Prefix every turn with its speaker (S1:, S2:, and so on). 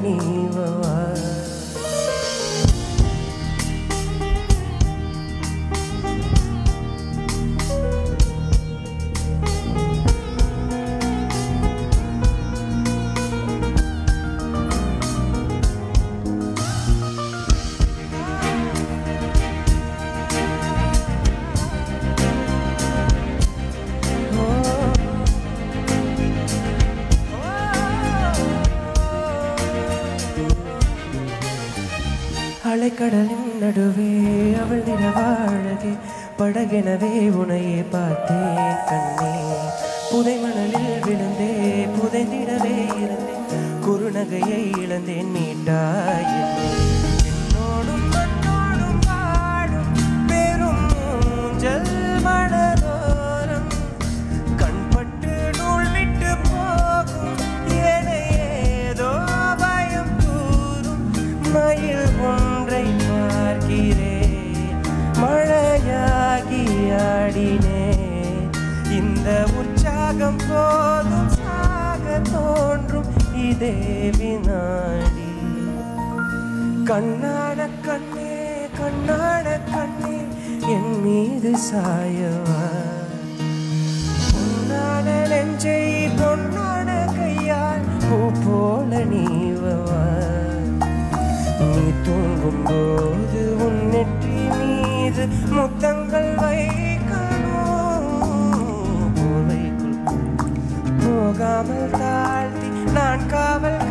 S1: நீவா அலைக்கடலின் நடுவே அவள் நிறவாழகே படகெனவே உனையே பார்த்தேன் கண்ணே புதை மணலில் விழுந்தே புதைந்திடவே இருந்தேன் குறுநகையை இழந்தேன் மீட்டாய் என்னை. என்னோடும் மண்ணோடும் வாழும் பெரும் ஊஞ்சல் மணலோரம் கண்பட்டு நூல் விட்டு போகும் என ஏதோ பயம் கூறும் மயில் ஒன்றை பார்க்கிறேன் மழையாகி ஆடினேன் இந்த உற்சாகம் போதும் சாக தோன்றும் இதே வினாடி கண்ணான கண்ணே கண்ணான கண்ணே என் மீது சாயவா பொன்னான நெஞ்சை பொன்னான கையால் பூ போல நீவவா நீ தூங்கும் போது உன் நெற்றி மீது முத்தங்கள் வைக்கணும் போர்வைக்குள் போகாமல் தாழ்த்தி நான் காவல்